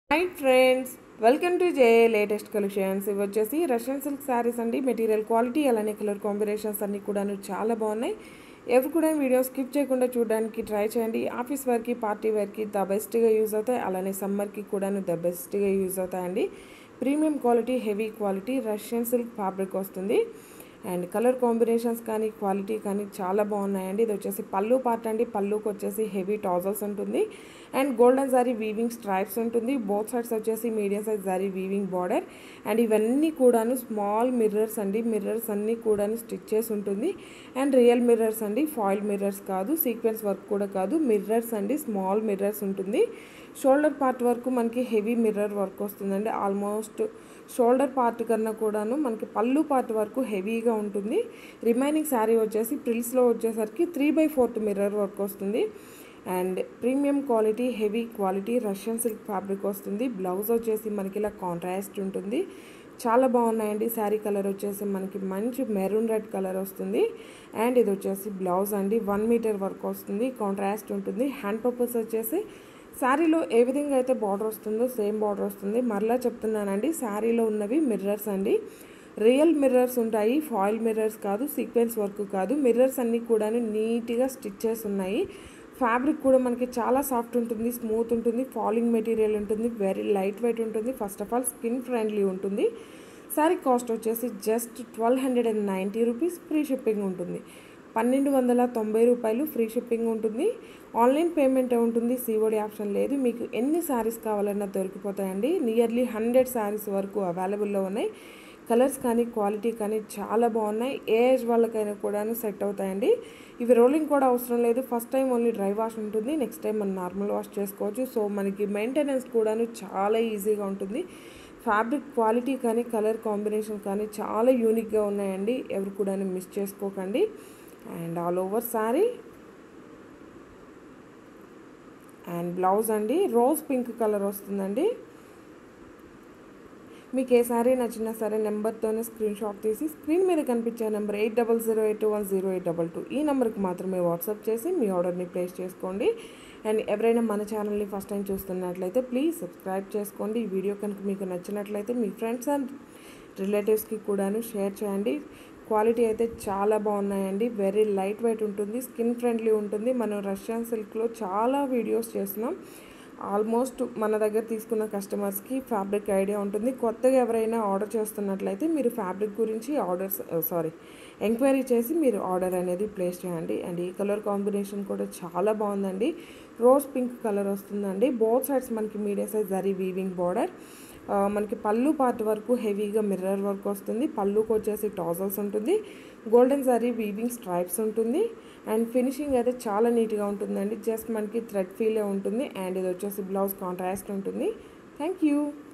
hi friends welcome to J latest collections ఇవి వచ్చేసి Russian silk saris అండి మెటీరియల్ క్వాలిటీ అలానే కలర్ కాంబినేషన్స్ అన్నీ కూడాను చాలా బాగున్నాయి ఎవరు కూడా వీడియో స్కిప్ చేయకుండా చూడడానికి ట్రై చేయండి ఆఫీస్ వర్క్కి పార్టీ వేర్కి ద బెస్ట్గా యూజ్ అవుతాయి అలానే సమ్మర్కి కూడాను ద బెస్ట్గా యూజ్ అవుతాయండి premium quality heavy quality Russian silk fabric వస్తుంది అండ్ కలర్ కాంబినేషన్స్ కానీ క్వాలిటీ కానీ చాలా బాగున్నాయండి ఇది వచ్చేసి పళ్ళు పార్ట్ అండి పళ్ళుకి వచ్చేసి హెవీ టాజల్స్ ఉంటుంది and golden zari weaving stripes ఉంటుంది బోత్ సైడ్స్ వచ్చేసి medium size zari weaving border and ఇవన్నీ కూడాను స్మాల్ మిర్రర్స్ అండి మిర్రర్స్ అన్నీ కూడాను స్టిచ్ చేసి ఉంటుంది అండ్ రియల్ మిర్రర్స్ అండి ఫాయిల్ మిర్రర్స్ కాదు సీక్వెన్స్ వర్క్ కూడా కాదు మిర్రర్స్ అండి స్మాల్ మిర్రర్స్ ఉంటుంది షోల్డర్ పార్ట్ వరకు మనకి హెవీ మిర్రర్ వర్క్ వస్తుందండి ఆల్మోస్ట్ షోల్డర్ పార్ట్ కన్నా కూడాను మనకి పళ్ళు పార్ట్ వరకు హెవీగా ఉంటుంది రిమైనింగ్ శారీ వచ్చేసి ప్రిల్స్లో వచ్చేసరికి three by fourth mirror work వస్తుంది and premium quality heavy quality Russian silk fabric వస్తుంది బ్లౌజ్ వచ్చేసి మనకి ఇలా కాంట్రాస్ట్ ఉంటుంది చాలా బాగున్నాయండి శారీ కలర్ వచ్చేసి మనకి మంచి మెరూన్ రెడ్ కలర్ వస్తుంది అండ్ ఇది వచ్చేసి బ్లౌజ్ అండి వన్ మీటర్ వర్క్ వస్తుంది కాంట్రాస్ట్ ఉంటుంది హ్యాండ్ పర్పస్ వచ్చేసి శారీలో ఏ విధంగా అయితే బార్డర్ వస్తుందో సేమ్ బార్డర్ వస్తుంది మరలా చెప్తున్నానండి శారీలో ఉన్నవి మిర్రర్స్ అండి రియల్ మిర్రర్స్ ఉంటాయి ఫాయిల్ మిర్రర్స్ కాదు సీక్వెన్స్ వర్క్ కాదు మిర్రర్స్ అన్నీ కూడా నీట్గా స్టిచ్చెస్ ఉన్నాయి ఫ్యాబ్రిక్ కూడా మనకి చాలా సాఫ్ట్ ఉంటుంది స్మూత్ ఉంటుంది ఫాలింగ్ మెటీరియల్ ఉంటుంది వెరీ లైట్ వెయిట్ ఉంటుంది first of all skin friendly ఉంటుంది శారీ కాస్ట్ వచ్చేసి just twelve hundred and ninety rupees free shipping ఉంటుంది పన్నెండు వందల తొంభై రూపాయలు ఫ్రీ షిప్పింగ్ ఉంటుంది ఆన్లైన్ పేమెంట్ ఉంటుంది సిఓడి ఆప్షన్ లేదు మీకు ఎన్ని శారీస్ కావాలన్నా దొరికిపోతాయండి నియర్లీ హండ్రెడ్ శారీస్ వరకు అవైలబుల్లో ఉన్నాయి కలర్స్ కానీ క్వాలిటీ కానీ చాలా బాగున్నాయి ఏ ఏజ్ వాళ్ళకైనా కూడాను సెట్ అవుతాయండి ఇవి రోలింగ్ కూడా అవసరం లేదు first time only dry wash ఉంటుంది నెక్స్ట్ టైం మనం నార్మల్ వాష్ చేసుకోవచ్చు సో మనకి మెయింటెనెన్స్ కూడాను చాలా ఈజీగా ఉంటుంది ఫ్యాబ్రిక్ క్వాలిటీ కానీ కలర్ కాంబినేషన్ కానీ చాలా యూనిక్గా ఉన్నాయండి ఎవరు కూడా మిస్ చేసుకోకండి and all over sari and blouse అండి రోజ్ పింక్ కలర్ వస్తుందండి మీకు ఏ సారీ నచ్చినా సరే నెంబర్తోనే స్క్రీన్ షాట్ తీసి స్క్రీన్ మీద కనిపించే number eight double zero eight one zero eight double two ఈ నెంబర్కి మాత్రమే వాట్సాప్ చేసి మీ ఆర్డర్ని ప్లేస్ చేసుకోండి అండ్ ఎవరైనా మన ఛానల్ని ఫస్ట్ టైం చూస్తున్నట్లయితే ప్లీజ్ సబ్స్క్రైబ్ చేసుకోండి ఈ వీడియో కనుక మీకు నచ్చినట్లయితే మీ ఫ్రెండ్స్ అండ్ రిలేటివ్స్కి కూడాను షేర్ చేయండి క్వాలిటీ అయితే చాలా బాగున్నాయండి వెరీ లైట్ వెయిట్ ఉంటుంది స్కిన్ ఫ్రెండ్లీ ఉంటుంది మనం రష్యన్ సిల్క్లో చాలా వీడియోస్ చేస్తున్నాం ఆల్మోస్ట్ మన దగ్గర తీసుకున్న కస్టమర్స్కి ఫ్యాబ్రిక్ ఐడియా ఉంటుంది కొత్తగా ఎవరైనా ఆర్డర్ చేస్తున్నట్లయితే మీరు ఫ్యాబ్రిక్ గురించి ఆర్డర్స్ సారీ ఎంక్వైరీ చేసి మీరు ఆర్డర్ అనేది ప్లేస్ చేయండి అండ్ ఈ కలర్ కాంబినేషన్ కూడా చాలా బాగుందండి రోజ్ పింక్ కలర్ వస్తుందండి బోత్ సైడ్స్ మనకి medium size zari weaving border మనకి పళ్ళు పార్ట్ వరకు హెవీగా మిర్రర్ వర్క్ వస్తుంది పళ్ళుకి వచ్చేసి టాజల్స్ ఉంటుంది గోల్డెన్ జరీ వీవింగ్ స్ట్రైప్స్ ఉంటుంది అండ్ ఫినిషింగ్ అయితే చాలా నీట్గా ఉంటుందండి జస్ట్ మనకి థ్రెడ్ ఫీలే ఉంటుంది అండ్ ఇది వచ్చేసి బ్లౌజ్ కాంట్రాస్ట్ ఉంటుంది థ్యాంక్ యూ